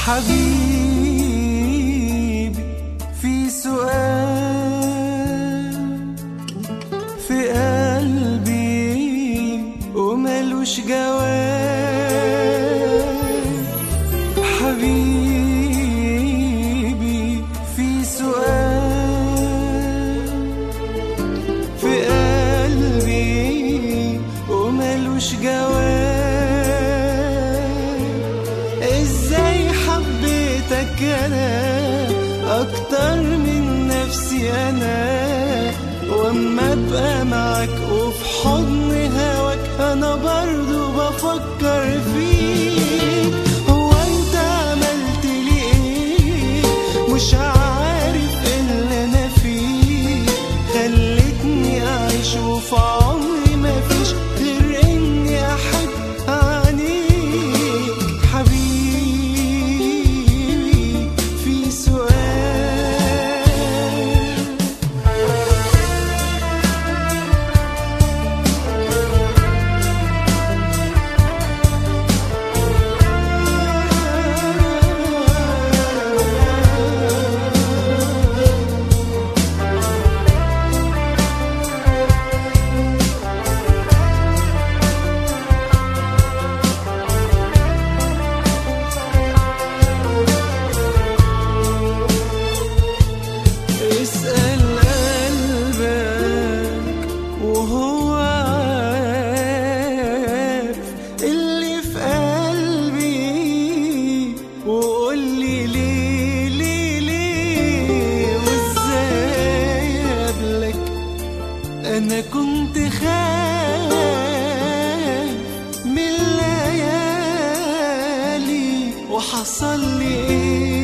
حبيبي في سؤال في قلبي وملوش جواب حبيبي في سؤال في قلبي وملوش جواب ازاي حبيتك انا اكتر من نفسي انا واما ابقى معاك وفي حضن هواك انا برضو بفكر فيك هو انت عملت لي ايه مش عارف اللي انا فيه خلتني اعيش وفي عمري مفيش غير اني احب عنيك حبيبي في سؤال اسأل قلبك وهو عارف اللي في قلبي وقول لي ليه ليه ليه وازاي قبلك انا كنت خايف من الليالي وحصل لي ايه